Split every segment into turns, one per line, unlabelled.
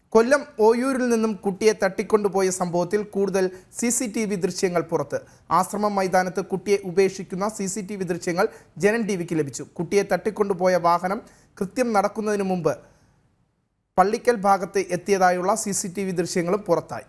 കൊല്ലം ഓയൂരിൽ നിന്നും കുട്ടിയെ തട്ടിക്കൊണ്ടുപോയ സംഭവത്തിൽ കൂടുതൽ സി സി ടി വി ദൃശ്യങ്ങൾ പുറത്ത് ആശ്രമം മൈതാനത്ത് കുട്ടിയെ ഉപേക്ഷിക്കുന്ന സി സി ടി വി ദൃശ്യങ്ങൾ ജനൻ ടി വിക്ക് ലഭിച്ചു കുട്ടിയെ തട്ടിക്കൊണ്ടുപോയ വാഹനം കൃത്യം നടക്കുന്നതിന് മുമ്പ് പള്ളിക്കൽ ഭാഗത്ത് എത്തിയതായുള്ള സി സി ടി വി ദൃശ്യങ്ങളും പുറത്തായി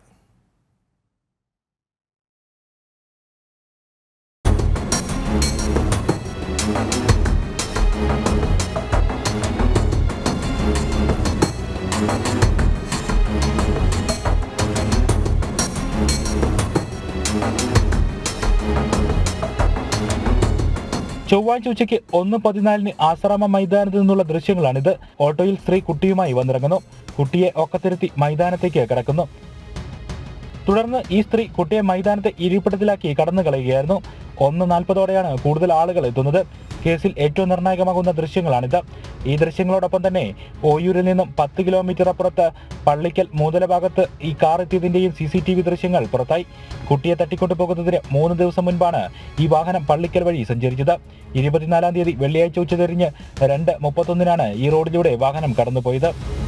ചൊവ്വാഴ്ച ഉച്ചയ്ക്ക് ഒന്ന് പതിനാലിന് ആശ്രമ മൈതാനത്ത് നിന്നുള്ള ദൃശ്യങ്ങളാണിത് ഓട്ടോയിൽ സ്ത്രീ കുട്ടിയുമായി വന്നിറങ്ങുന്നു കുട്ടിയെ ഒക്കത്തിരുത്തി മൈതാനത്തേക്ക് കിടക്കുന്നു തുടർന്ന് ഈ സ്ത്രീ കുട്ടിയെ മൈതാനത്തെ ഇരിപ്പിടത്തിലാക്കി കടന്നു കളയുകയായിരുന്നു ഒന്ന് നാൽപ്പതോടെയാണ് കൂടുതൽ ആളുകൾ എത്തുന്നത് കേസിൽ ഏറ്റവും നിർണായകമാകുന്ന ദൃശ്യങ്ങളാണിത് ഈ ദൃശ്യങ്ങളോടൊപ്പം തന്നെ ഓയൂരിൽ നിന്നും പത്ത് കിലോമീറ്റർ അപ്പുറത്ത് പള്ളിക്കൽ മൂതല ഭാഗത്ത് ഈ കാർ എത്തിയതിന്റെയും സി സി ടി വി ദൃശ്യങ്ങൾ പുറത്തായി കുട്ടിയെ തട്ടിക്കൊണ്ടു പോകുന്നതിന് മൂന്ന് ദിവസം മുൻപാണ് ഈ വാഹനം പള്ളിക്കൽ വഴി സഞ്ചരിച്ചത് ഇരുപത്തിനാലാം തീയതി വെള്ളിയാഴ്ച ഉച്ചതിരിഞ്ഞ് രണ്ട് മുപ്പത്തൊന്നിനാണ് ഈ റോഡിലൂടെ വാഹനം കടന്നുപോയത്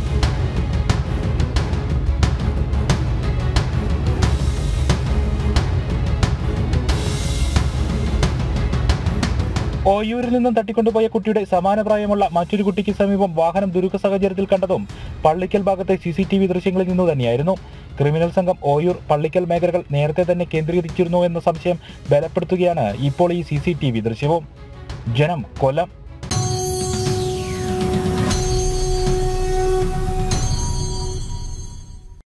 ഓയൂരിൽ നിന്നും തട്ടിക്കൊണ്ടുപോയ കുട്ടിയുടെ സമാന പ്രായമുള്ള മറ്റൊരു കുട്ടിക്ക് സമീപം വാഹനം ദുരൂഹ സാഹചര്യത്തിൽ കണ്ടതും പള്ളിക്കൽ ഭാഗത്തെ സി സി ടി വി ദൃശ്യങ്ങളിൽ നിന്നു തന്നെയായിരുന്നു ക്രിമിനൽ സംഘം ഓയൂർ പള്ളിക്കൽ മേഖലകൾ നേരത്തെ തന്നെ കേന്ദ്രീകരിച്ചിരുന്നു എന്ന സംശയം ബലപ്പെടുത്തുകയാണ് ഇപ്പോൾ ഈ സി സി ടി വി ദൃശ്യവും ജനം കൊല്ലം